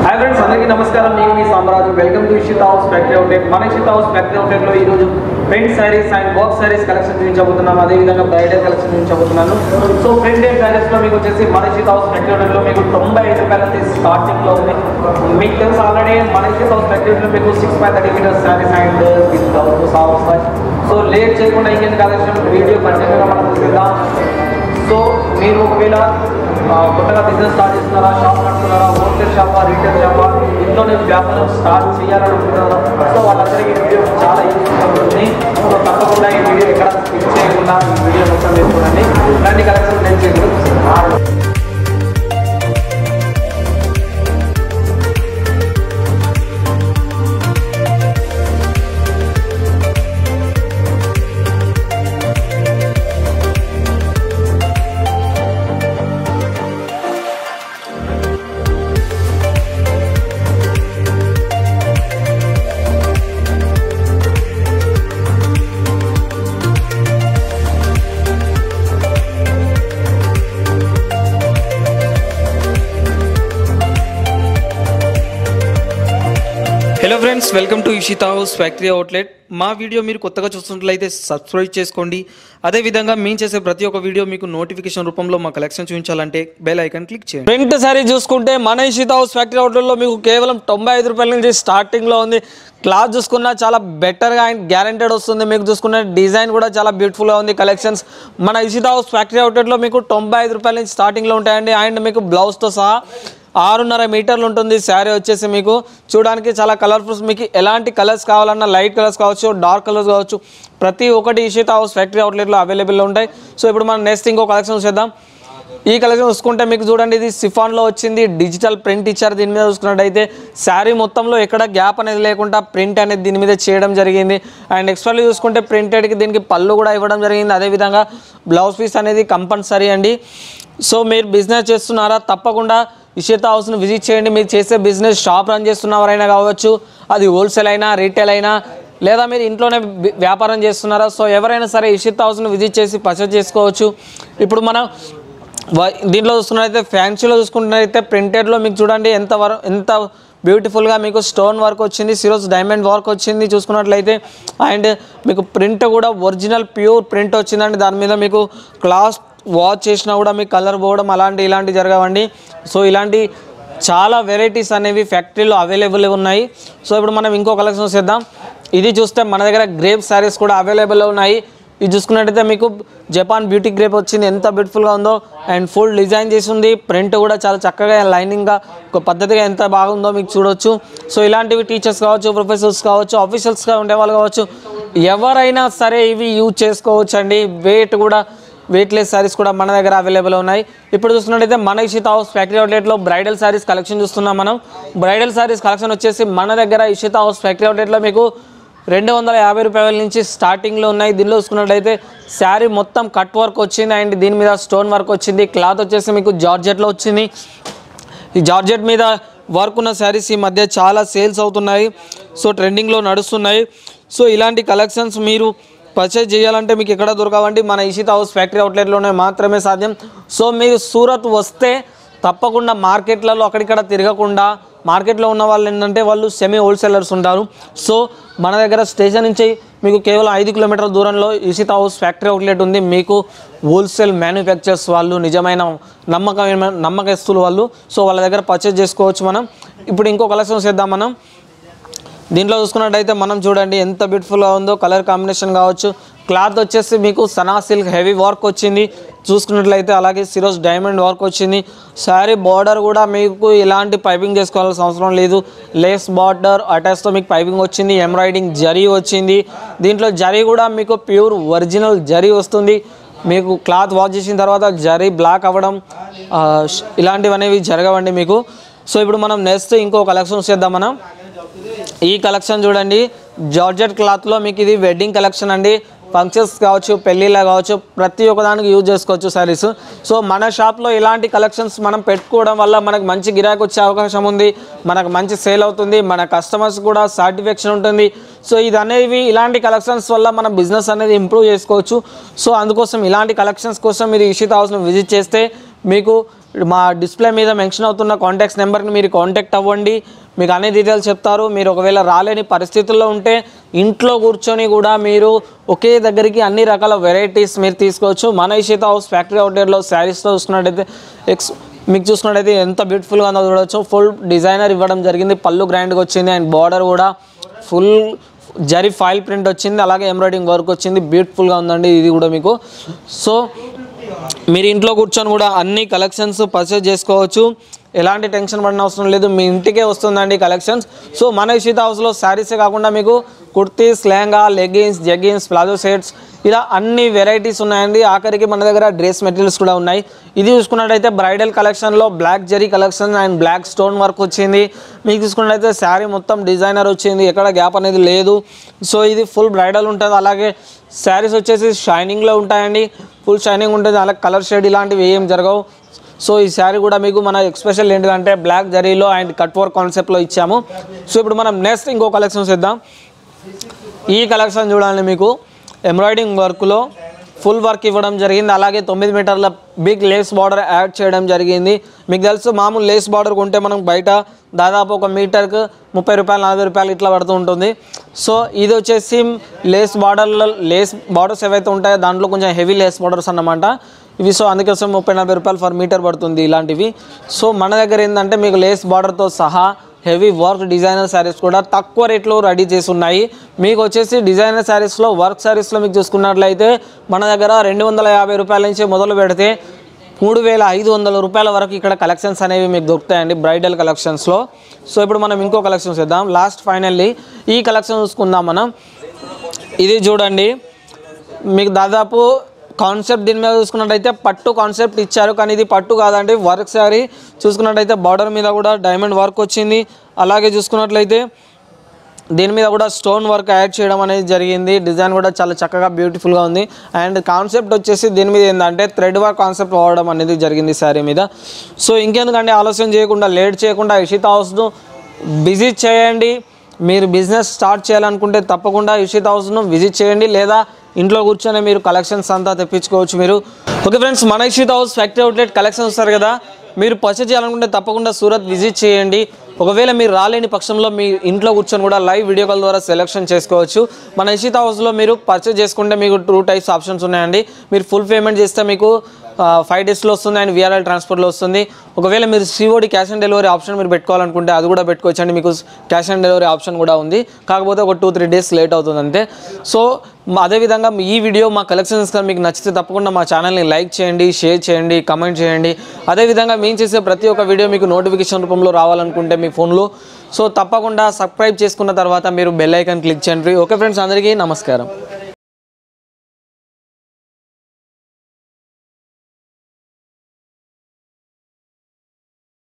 hi friends అందరికీ నమస్కారం నేను మీ Samraju welcome to Ishita house factory outlet మన ఇషిత హౌస్ ఫ్యాక్టరీ అవుట్లెట్ లో ఈ రోజు print sarees and work sarees collection గురించి చెబుతున్నాం అదే విధంగా బ్రైడల్ కలెక్షన్ గురించి చెబుతున్నాను సో ప్రింటెడ్ సారీస్ లో మీకు వచ్చేసి మన ఇషిత హౌస్ ఫ్యాక్టరీ అవుట్లెట్ లో మీకు తొంభై ఐదు రూపాయల నుంచి స్టార్టింగ్ లో ఉంది మీకు తెలుసు ఆల్రెడీ మన ఇషిత హౌస్ ఫ్యాక్టరీ అవుట్లెట్ లో మీకు six by thirty metres sarees and with soft so late చేయకుండా ఇంకేం కలెక్షన్ వీడియో ఖచ్చితంగా మనం చూద్దాం సో మీరు ఒకవేళ ఆ, కొత్తగా బిజినెస్ స్టార్ట్ చేస్తున్నారా షాప్ నడుస్తున్నారా హోల్సేల్ షాపా రీటైల్ షాపా ఇంట్లోనే వ్యాపారం స్టార్ట్ చేయాలనుకుంటున్నారా సో వాళ్ళందరికీ ఈ వీడియో చాలా యూస్ఫుల్ ఉంటుంది సో తప్పకుండా ఈ వీడియో ఎక్కడ స్కిప్ చేయకుండా ఈ వీడియో మొత్తం మీరు చూడండి ఇలాంటి కలెక్షన్ నేను చేయగలను hello friends welcome to Ishita house factory outlet మా వీడియో మీరు కొత్తగా చూస్తున్నట్లయితే సబ్స్క్రైబ్ చేసుకోండి అదేవిధంగా మేము చేసే ప్రతి ఒక్క వీడియో మీకు నోటిఫికేషన్ రూపంలో మా కలెక్షన్ చూపించాలంటే బెల్ ఐకాన్ క్లిక్ చేయండి ప్రింట్ సారీ చూసుకుంటే మన ఇషితా హౌస్ ఫ్యాక్టరీ అవుట్లెట్లో మీకు కేవలం తొంభై ఐదు రూపాయల నుంచి స్టార్టింగ్లో ఉంది క్లాత్ చూసుకున్నా చాలా బెటర్గా అండ్ గ్యారంటెడ్ వస్తుంది మీకు చూసుకున్న డిజైన్ కూడా చాలా బ్యూటిఫుల్గా ఉంది కలెక్షన్స్ మన ఇషితా హౌస్ ఫ్యాక్టరీ అవుట్లెట్లో మీకు తొంభై ఐదు రూపాయల నుంచి స్టార్టింగ్లో ఉంటాయండి అండ్ మీకు బ్లౌజ్తో సహా ఆరున్నర మీటర్లు ఉంటుంది శారీ వచ్చేసి మీకు చూడడానికి చాలా కలర్ఫుల్స్ మీకు ఎలాంటి కలర్స్ కావాలన్నా లైట్ కలర్స్ కావచ్చు డార్క్ కలర్స్ కావచ్చు ప్రతి ఒక్కటి ఇషితా హౌస్ ఫ్యాక్టరీ అవుట్లెట్లో అవైలబుల్లో ఉంటాయి సో ఇప్పుడు మనం నెక్స్ట్ ఇంకో కలెక్షన్ చూసేద్దాం ఈ కలెక్షన్ చూసుకుంటే మీకు చూడండి ఇది సిఫాన్లో వచ్చింది డిజిటల్ ప్రింట్ ఇచ్చారు దీని మీద చూసుకున్నట్టయితే శారీ మొత్తంలో ఎక్కడ గ్యాప్ అనేది లేకుండా ప్రింట్ అనేది దీని మీద చేయడం జరిగింది అండ్ ఎక్స్ట్రాలు చూసుకుంటే ప్రింటెడ్కి దీనికి పళ్ళు కూడా ఇవ్వడం జరిగింది అదేవిధంగా బ్లౌజ్ పీస్ అనేది కంపల్సరీ అండి సో మీరు బిజినెస్ చేస్తున్నారా తప్పకుండా ఇషిత హౌస్ను విజిట్ చేయండి మీరు చేసే బిజినెస్ షాప్ రన్ చేస్తున్నవారైనా కావచ్చు అది హోల్సేల్ అయినా రీటైల్ అయినా లేదా మీరు ఇంట్లోనే బి- వ్యాపారం చేస్తున్నారా సో ఎవరైనా సరే ఇషిత్ హౌస్ను విజిట్ చేసి పర్చేస్ చేసుకోవచ్చు ఇప్పుడు మనం వ- దీంట్లో చూసుకున్నట్లయితే ఫ్యాన్సీలో చూసుకున్నట్లయితే ప్రింటెడ్లో మీకు చూడండి ఎంత వర ఎంత బ్యూటిఫుల్గా మీకు స్టోన్ వర్క్ వచ్చింది సిరోస్ డైమండ్ వర్క్ వచ్చింది చూసుకున్నట్లయితే అండ్ మీకు ప్రింట్ కూడా ఒరిజినల్ ప్యూర్ ప్రింట్ వచ్చిందండి దాని మీద మీకు క్లాస్ వాచ్ చేసినా కూడా మీకు కలర్ పోవడం అలాంటి ఇలాంటి జరగవండి సో ఇలాంటి చాలా వెరైటీస్ అనేవి ఫ్యాక్టరీలో అవైలబుల్ ఉన్నాయి సో ఇప్పుడు మనం ఇంకో కలెక్షన్ చూసేద్దాం ఇది చూస్తే మన దగ్గర గ్రేప్ శారీస్ కూడా అవైలబుల్ ఉన్నాయి ఇది చూసుకున్నట్టయితే మీకు జపాన్ బ్యూటీ గ్రేప్ వచ్చింది ఎంత బ్యూటిఫుల్గా ఉందో అండ్ ఫుల్ డిజైన్ చేసి ఉంది ప్రింట్ కూడా చాలా చక్కగా లైనింగ్గా ఒక పద్ధతిగా ఎంత బాగుందో మీకు చూడొచ్చు సో ఇలాంటివి టీచర్స్ కావచ్చు ప్రొఫెసర్స్ కావచ్చు ఆఫీషియల్స్గా ఉండేవాళ్ళు కావచ్చు ఎవరైనా సరే ఇవి యూజ్ చేసుకోవచ్చు అండి వెయిట్ కూడా వెయిట్లెస్ శారీస్ కూడా మన దగ్గర అవైలబుల్ ఉన్నాయి ఇప్పుడు చూస్తున్నట్టయితే మన ఇషిత హౌస్ ఫ్యాక్టరీ అవుట్లెట్లో బ్రైడల్ శారీస్ కలెక్షన్ చూస్తున్నాం మనం బ్రైడల్ శారీస్ కలెక్షన్ వచ్చేసి మన దగ్గర ఇషిత హౌస్ ఫ్యాక్టరీ అవుట్లెట్లో మీకు రెండు వందల యాభై రూపాయల నుంచి స్టార్టింగ్లో ఉన్నాయి దీనిలో చూసుకున్నట్లయితే శారీ మొత్తం కట్ వర్క్ వచ్చింది అండ్ దీని మీద స్టోన్ వర్క్ వచ్చింది క్లాత్ వచ్చేసి మీకు జార్జెట్లో వచ్చింది ఈ జార్జెట్ మీద వర్క్ ఉన్న శారీస్ ఈ మధ్య చాలా సేల్స్ అవుతున్నాయి సో ట్రెండింగ్లో నడుస్తున్నాయి సో ఇలాంటి కలెక్షన్స్ మీరు పర్చేజ్ చేయాలంటే మీకు ఎక్కడ దొరకవండి మన ఇషిత హౌస్ ఫ్యాక్టరీ అవుట్లెట్లోనే మాత్రమే సాధ్యం సో మీరు సూరత్ వస్తే తప్పకుండా మార్కెట్లలో అక్కడిక్కడ తిరగకుండా మార్కెట్లో ఉన్న వాళ్ళు ఏంటంటే వాళ్ళు సెమీ హోల్సేలర్స్ ఉంటారు సో మన దగ్గర స్టేషన్ నుంచి మీకు కేవలం ఐదు కిలోమీటర్ల దూరంలో ఇషిత హౌస్ ఫ్యాక్టరీ అవుట్లెట్ ఉంది మీకు హోల్సేల్ మ్యానుఫ్యాక్చర్స్ వాళ్ళు నిజమైన నమ్మకమైన నమ్మకస్తులు వాళ్ళు సో వాళ్ళ దగ్గర పర్చేజ్ చేసుకోవచ్చు మనం ఇప్పుడు ఇంకో కలెక్షన్ చేద్దాం మనం దీంట్లో చూసుకున్నట్టయితే మనం చూడండి ఎంత బ్యూటిఫుల్గా ఉందో కలర్ కాంబినేషన్ కావచ్చు క్లాత్ వచ్చేసి మీకు సనా సిల్క్ హెవీ వర్క్ వచ్చింది చూసుకున్నట్లయితే అలాగే సిరోస్ డైమండ్ వర్క్ వచ్చింది శారీ బార్డర్ కూడా మీకు ఎలాంటి పైపింగ్ చేసుకోవాల్సిన అవసరం లేదు లేస్ బార్డర్ అటాచ్తో మీకు పైపింగ్ వచ్చింది ఎంబ్రాయిడింగ్ జరీ వచ్చింది దీంట్లో జరీ కూడా మీకు ప్యూర్ ఒరిజినల్ జరీ వస్తుంది మీకు క్లాత్ వాష్ చేసిన తర్వాత జరీ బ్లాక్ అవ్వడం ఆ, ష్- ఇలాంటివి అనేవి జరగవండి మీకు సో ఇప్పుడు మనం నెక్స్ట్ ఇంకో కలెక్షన్ చేద్దాం మనం ఈ కలెక్షన్ చూడండి జార్జెట్ క్లాత్లో మీకు ఇది వెడ్డింగ్ కలెక్షన్ అండి ఫంక్షన్స్ కావచ్చు పెళ్ళిళ్ళ కావచ్చు ప్రతి ఒక్కదానికి యూజ్ చేసుకోవచ్చు సారీస్ సో మన షాప్లో ఇలాంటి కలెక్షన్స్ మనం పెట్టుకోవడం వల్ల మనకు మంచి గిరాకీ వచ్చే అవకాశం ఉంది మనకు మంచి సేల్ అవుతుంది మన కస్టమర్స్ కూడా సాటిస్ఫాక్షన్ ఉంటుంది సో ఇది అనేవి ఇలాంటి కలెక్షన్స్ వల్ల మన బిజినెస్ అనేది ఇంప్రూవ్ చేసుకోవచ్చు సో అందుకోసం ఇలాంటి కలెక్షన్స్ కోసం మీరు ఇషిత్ హౌస్ను విజిట్ చేస్తే మీకు మా డిస్ప్లే మీద మెన్షన్ అవుతున్న కాంటాక్ట్స్ నెంబర్ని మీరు కాంటాక్ట్ అవ్వండి మీకు అన్ని డీటెయిల్స్ చెప్తారు మీరు ఒకవేళ రాలేని పరిస్థితుల్లో ఉంటే ఇంట్లో కూర్చొని కూడా మీరు ఒకే దగ్గరికి అన్ని రకాల వెరైటీస్ మీరు తీసుకోవచ్చు మన ఇషిత హౌస్ ఫ్యాక్టరీ అవుట్లెట్లో శారీస్తో చూసుకున్నట్టయితే ఎక్స్ మీకు చూసుకున్నట్టయితే ఎంత బ్యూటిఫుల్గా ఉందో చూడవచ్చు ఫుల్ డిజైనర్ ఇవ్వడం జరిగింది పళ్ళు గ్రాండ్గా వచ్చింది అండ్ బార్డర్ కూడా ఫుల్ జరీ ఫైల్ ప్రింట్ వచ్చింది అలాగే ఎంబ్రాయిడింగ్ వర్క్ వచ్చింది బ్యూటిఫుల్గా ఉందండి ఇది కూడా మీకు సో మీరు ఇంట్లో కూర్చొని కూడా అన్ని కలెక్షన్స్ పర్చేస్ చేసుకోవచ్చు ఎలాంటి టెన్షన్ పడిన అవసరం లేదు మీ ఇంటికే వస్తుందండి కలెక్షన్స్ సో మన ఇషిత హౌస్లో శారీసే కాకుండా మీకు kurtis lehenga leggings jeggings palazzo sets ఇలా అన్ని వెరైటీస్ ఉన్నాయండి ఆఖరికి మన దగ్గర డ్రెస్ మెటీరియల్స్ కూడా ఉన్నాయి ఇది చూసుకున్నట్టయితే బ్రైడల్ కలెక్షన్లో black zari collection and black stone work వచ్చింది మీకు చూసుకున్నట్టయితే శారీ మొత్తం డిజైనర్ వచ్చింది ఎక్కడ గ్యాప్ అనేది లేదు సో ఇది ఫుల్ బ్రైడల్ ఉంటుంది అలాగే శారీస్ వచ్చేసి షైనింగ్లో ఉంటాయండి ఫుల్ షైనింగ్ ఉంటుంది అలాగే కలర్ షేడ్ ఇలాంటివి ఏం జరగవు సో ఈ శారీ కూడా మీకు మన ఎక్స్పెషల్ ఏంటిదంటే బ్లాక్ జరీలో అండ్ కట్ వర్క్ కాన్సెప్ట్లో ఇచ్చాము సో ఇప్పుడు మనం నెక్స్ట్ ఇంకో కలెక్షన్స్ ఇద్దాం ఈ కలెక్షన్ చూడండి మీకు ఎంబ్రాయిడింగ్ వర్క్లో ఫుల్ వర్క్ ఇవ్వడం జరిగింది అలాగే తొమ్మిది మీటర్ల బిగ్ లేస్ బార్డర్ యాడ్ చేయడం జరిగింది మీకు తెలుసు మామూలు లేస్ బార్డర్ కొంటే మనం బయట దాదాపు ఒక మీటర్కు ముప్పై రూపాయలు నలభై రూపాయలు ఇట్లా పడుతూ ఉంటుంది సో ఇది వచ్చేసి లేస్ బార్డర్లో లేస్ బార్డర్స్ ఏవైతే ఉంటాయో దాంట్లో కొంచెం హెవీ లేస్ బార్డర్స్ అన్నమాట ఇవి సో అందుకోసం ముప్పై నలభై రూపాయలు ఫర్ మీటర్ పడుతుంది ఇలాంటివి సో మన దగ్గర ఏంటంటే మీకు లేస్ బార్డర్తో సహా హెవీ వర్క్ డిజైనర్ శారీస్ కూడా తక్కువ రేట్లో రెడీ చేసి ఉన్నాయి మీకు వచ్చేసి డిజైనర్ శారీస్లో వర్క్ శారీస్లో మీకు చూసుకున్నట్లయితే మన దగ్గర రెండు వందల యాభై రూపాయల నుంచి మొదలు పెడితే మూడు వేల ఐదు వందల రూపాయల వరకు ఇక్కడ కలెక్షన్స్ అనేవి మీకు దొరుకుతాయండి బ్రైడల్ కలెక్షన్స్లో సో ఇప్పుడు మనం ఇంకో కలెక్షన్స్ ఇద్దాం లాస్ట్ ఫైనల్లీ ఈ కలెక్షన్ చూసుకుందాం మనం ఇది చూడండి మీకు దాదాపు కాన్సెప్ట్ దీని మీద చూసుకున్నట్టయితే పట్టు కాన్సెప్ట్ ఇచ్చారు కానీ ఇది పట్టు కాదండి వర్క్ శారీ చూసుకున్నట్టయితే బార్డర్ మీద కూడా డైమండ్ వర్క్ వచ్చింది అలాగే చూసుకున్నట్లయితే దీని మీద కూడా స్టోన్ వర్క్ యాడ్ చేయడం అనేది జరిగింది డిజైన్ కూడా చాలా చక్కగా బ్యూటిఫుల్గా ఉంది అండ్ కాన్సెప్ట్ వచ్చేసి దీని మీద ఏంటంటే థ్రెడ్ వర్క్ కాన్సెప్ట్ వాడడం అనేది జరిగింది శారీ మీద సో ఇంకెందుకంటే ఆలస్యం చేయకుండా లేట్ చేయకుండా ఇషిత హౌస్ను విజిట్ చేయండి మీరు బిజినెస్ స్టార్ట్ చేయాలనుకుంటే తప్పకుండా ఇషిత్ హౌస్ను విజిట్ చేయండి లేదా ఇంట్లో కూర్చొని మీరు కలెక్షన్స్ అంతా తెప్పించుకోవచ్చు మీరు ఓకే ఫ్రెండ్స్ మన Ishita house factory outlet collection వస్తారు కదా మీరు పర్చేజ్ చేయాలనుకుంటే తప్పకుండా సూరత్ విజిట్ చేయండి ఒకవేళ మీరు రాలేని పక్షంలో మీ ఇంట్లో కూర్చొని కూడా లైవ్ వీడియో కాల్ ద్వారా సెలెక్షన్ చేసుకోవచ్చు మన ఇషిత్ హౌస్లో మీరు పర్చేజ్ చేసుకుంటే మీకు టూ టైప్స్ ఆప్షన్స్ ఉన్నాయండి మీరు ఫుల్ పేమెంట్ చేస్తే మీకు ఫైవ్ డేస్లో వస్తుంది అండ్ విఆర్ఎల్ ట్రాన్స్పోర్ట్లో వస్తుంది ఒకవేళ మీరు COD cash on delivery option మీరు పెట్టుకోవాలనుకుంటే అది కూడా పెట్టుకోవచ్చు అండి మీకు క్యాష్ ఆన్ డెలివరీ ఆప్షన్ కూడా ఉంది కాకపోతే ఒక టూ త్రీ డేస్ లేట్ అవుతుంది అంతే సో మా- అదేవిధంగా ఈ వీడియో మా కలెక్షన్స్ కానీ మీకు నచ్చితే తప్పకుండా మా ఛానల్ని లైక్ చేయండి షేర్ చేయండి కమెంట్ చేయండి అదేవిధంగా మేము చేసే ప్రతి ఒక్క వీడియో మీకు నోటిఫికేషన్ రూపంలో రావాలనుకుంటే మీ ఫోన్లో సో తప్పకుండా సబ్స్క్రైబ్ చేసుకున్న తర్వాత మీరు బెల్ ఐకాన్ క్లిక్ చేయండి ఓకే ఫ్రెండ్స్ అందరికీ నమస్కారం